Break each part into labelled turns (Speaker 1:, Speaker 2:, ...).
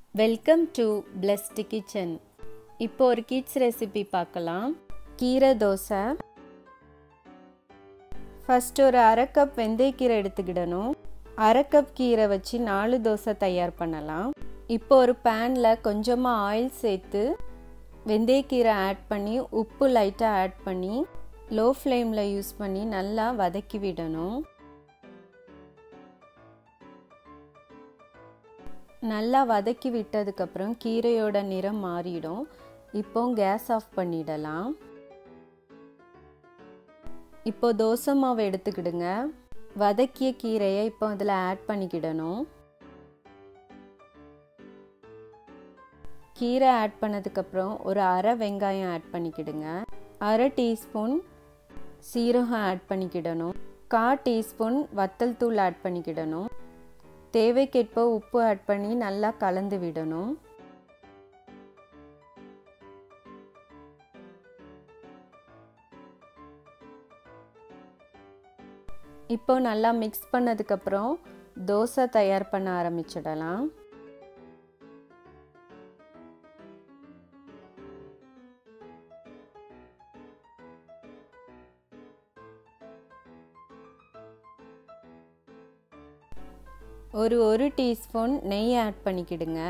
Speaker 1: welcome to blessed kitchen இப்போ ஒரு kids recipe பார்க்கலாம் கீரை தோசை ஃபஸ்ட் ஒரு அரை கப் வெந்தயக்கீரை எடுத்துக்கிடணும் அரை கப் கீரை வச்சு நாலு தோசை தயார் பண்ணலாம் இப்போ ஒரு பேனில் கொஞ்சமாக ஆயில் சேர்த்து வெந்தயக்கீரை ஆட் பண்ணி உப்பு லைட்டாக ஆட் பண்ணி லோ ஃப்ளேமில் யூஸ் பண்ணி நல்லா வதக்கி விடணும் நல்லா வதக்கி விட்டதுக்கப்புறம் கீரையோட நிறம் மாறிடும் இப்போ கேஸ் ஆஃப் பண்ணிடலாம் இப்போ தோசை மாவு எடுத்துக்கிடுங்க வதக்கிய கீரையை இப்போ அதில் ஆட் பண்ணிக்கிடணும் கீரை ஆட் பண்ணதுக்கப்புறம் ஒரு அரை வெங்காயம் ஆட் பண்ணிக்கிடுங்க அரை டீஸ்பூன் சீரகம் ஆட் பண்ணிக்கிடணும் கா டீஸ்பூன் வத்தல் தூள் ஆட் பண்ணிக்கிடணும் தேவைக்கேற்ப உப்பு ஆட் பண்ணி நல்லா கலந்து விடணும் இப்போ நல்லா மிக்ஸ் பண்ணதுக்கப்புறம் தோசை தயார் பண்ண ஆரம்பிச்சிடலாம் ஒரு ஒரு டீஸ்பூன் நெய் ஆட் பண்ணிக்கிடுங்க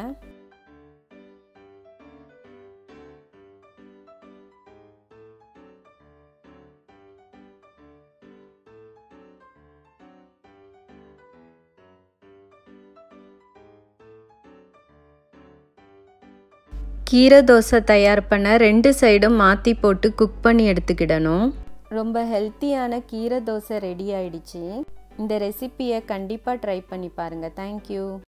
Speaker 1: கீரை தோசை தயார் பண்ண ரெண்டு சைடும் மாற்றி போட்டு குக் பண்ணி எடுத்துக்கிடணும் ரொம்ப ஹெல்த்தியான கீரை தோசை ரெடி ஆயிடுச்சு இந்த ரெசிப்பியை கண்டிப்பாக ட்ரை பண்ணி பாருங்கள் தேங்க்யூ